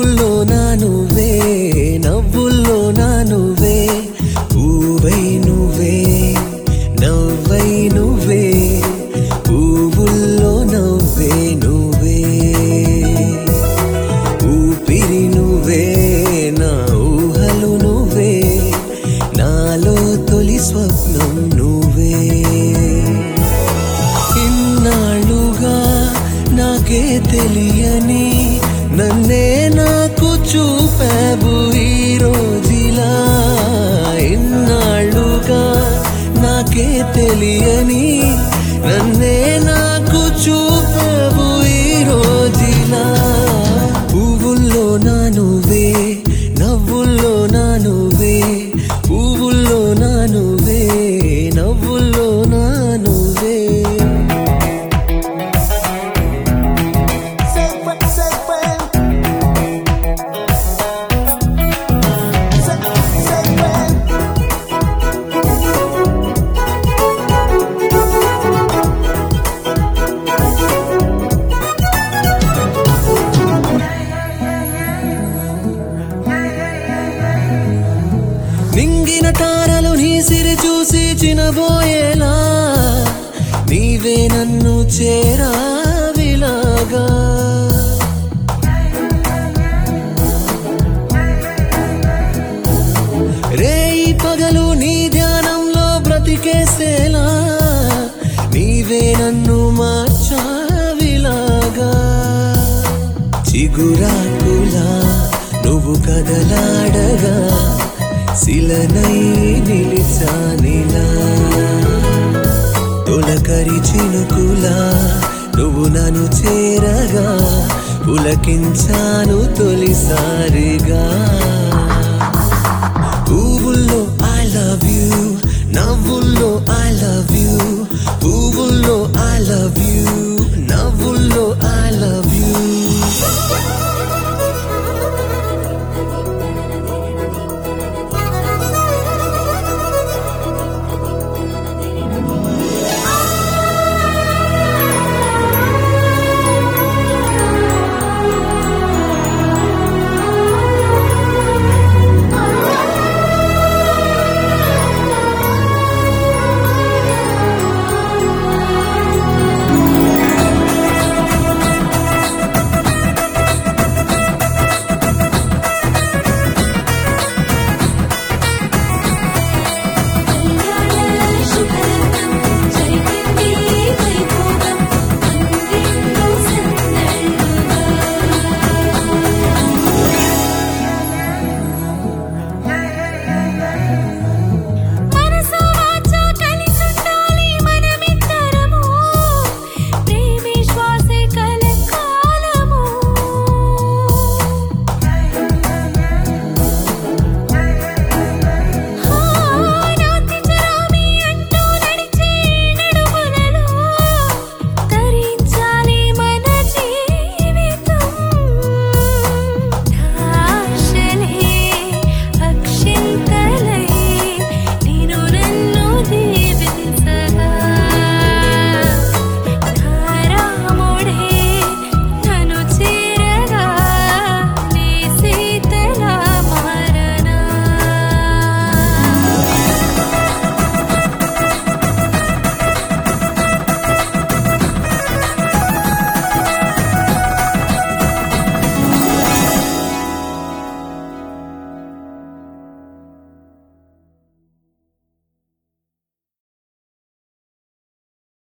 పువ్వుల్లో నా నువ్వే నవ్వుల్లో నా నువ్వే పువ్వై నువ్వే నవ్వై నువ్వే పువ్వుల్లో నవ్వే నువ్వే ఊపిరి నువ్వే నా ఊహలు నువ్వే నాలో తొలి స్వప్నం నువ్వే ఇన్నాళ్ళుగా నాకే తెలియని నన్నే నాకు చూపావు ఈ రోజులా ఇన్నాళ్ళుగా నాకే తెలియని నన్నే నాకు చూపావు ఈ రోజులా పువ్వుల్లో నా నువ్వే నవ్వుల్లో నా నువ్వే పువ్వుల్లో నా నువ్వే నవ్వుల్లో నా నువ్వే Say when, say when. Say, say when. నింగిన తారలు నీ సిరి చూసి చినబోయేలా నీవే నన్ను చేరావిలాగా రేయి పగలు నీ ధ్యానంలో బ్రతికేసేలా నీవే నన్ను మార్చావిలాగా చిగురాకులా నువ్వు కదలాడగా శిలనై నిలిచానిలా తొలకరి చినుకులా నువ్వు నన్ను చేరగా పులకించాను తొలిసారిగా